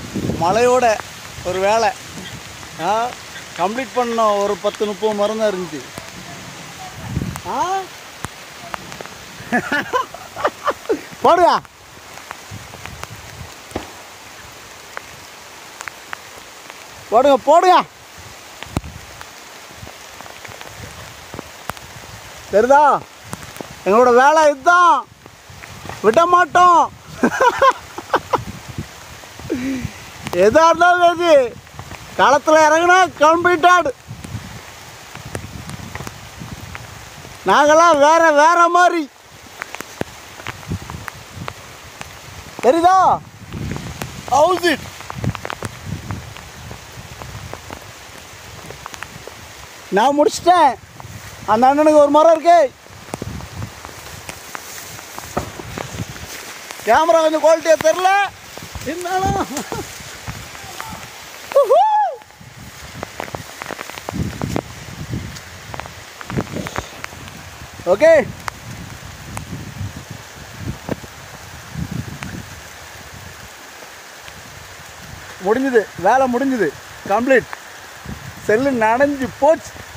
மழையோட ஒரு வேலை ஆ கம்ப்ளீட் பண்ண ஒரு பத்து முப்பது மரம் தான் இருந்துச்சு ஆ போடுங்க போடுங்க போடுங்க தெரியுதா எங்களோட வேலை இதுதான் விட மாட்டோம் எதா இருந்தாலும் சரி களத்தில் இறங்கினா கம்ப்ளீட்டாடு நாங்களாம் வேற வேற மாதிரி தெரியுதா ஹவுஸ் இட் நான் முடிச்சிட்டேன் அந்த அண்ணனுக்கு ஒரு மரம் இருக்கு கேமரா கொஞ்சம் குவாலிட்டியாக தெரில இருந்தாலும் ஓகே முடிஞ்சுது வேலை முடிஞ்சுது கம்ப்ளீட் செல்லு நனைஞ்சு போச்சு